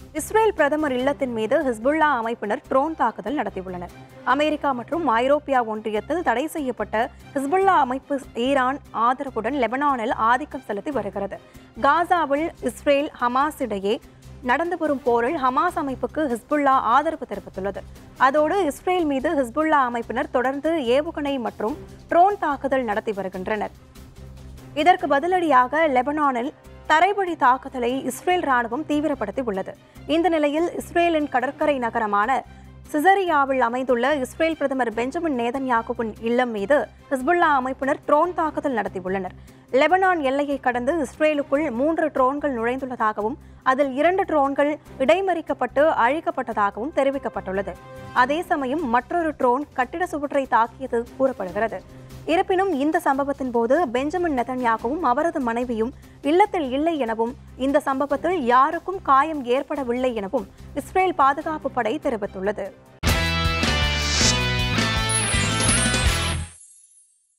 Israel பிரதமர் இல்லத்தின் மீது ஹிஸ்புல்லா அமைப்பினர் ட்ரோன் தாக்குதல் நடத்தியுள்ளனர் அமெரிக்கா மற்றும் ஐரோப்பியா ஒன்றியத்தில் தடை செய்யப்பட்ட ஹிஸ்புல்லா அமைப்பு ஈரான் ஆதரவுடன் லெபனானில் ஆதிக்கம் செலுத்தி வருகிறது காசாவில் இஸ்ரேல் ஹமாஸ் இடையே நடந்து வரும் போரில் ஹமாஸ் அமைப்புக்கு ஹிஸ்புல்லா ஆதரவு தெரிவித்துள்ளது அதோடு இஸ்ரேல் மீது ஹிஸ்புல்லா அமைப்பினர் தொடர்ந்து ஏவுகணை மற்றும் ட்ரோன் தாக்குதல் நடத்தி வருகின்றனர் இதற்கு பதிலடியாக லெபனானில் தரைவழி தாக்குதலை இஸ்ரேல் ராணுவம் தீவிரப்படுத்தி உள்ளது இந்த நிலையில் இஸ்ரேலின் கடற்கரை நகரமான சிசரியாவில் அமைந்துள்ள இஸ்ரேல் பிரதமர் பெஞ்சமின் நேதன்யாகுவின் இல்லம் மீது ஹிஸ்புல்லா அமைப்பினர் ட்ரோன் தாக்குதல் நடத்தியுள்ளனர் லெபனான் எல்லையை கடந்து இஸ்ரேலுக்குள் மூன்று ட்ரோன்கள் நுழைந்துள்ளதாகவும் அதில் இரண்டு ட்ரோன்கள் இடைமறிக்கப்பட்டு அழிக்கப்பட்டதாகவும் தெரிவிக்கப்பட்டுள்ளது அதே சமயம் மற்றொரு ட்ரோன் கட்டிட சுவற்றை தாக்கியது கூறப்படுகிறது இருப்பினும் இந்த சம்பவத்தின் போது பெஞ்சமின் நெதன்யாகவும் அவரது மனைவியும் இல்லத்தில் இல்லை எனவும் இந்த சம்பவத்தில் யாருக்கும் காயம் ஏற்படவில்லை எனவும் இஸ்ரேல் பாதுகாப்பு படை தெரிவித்துள்ளது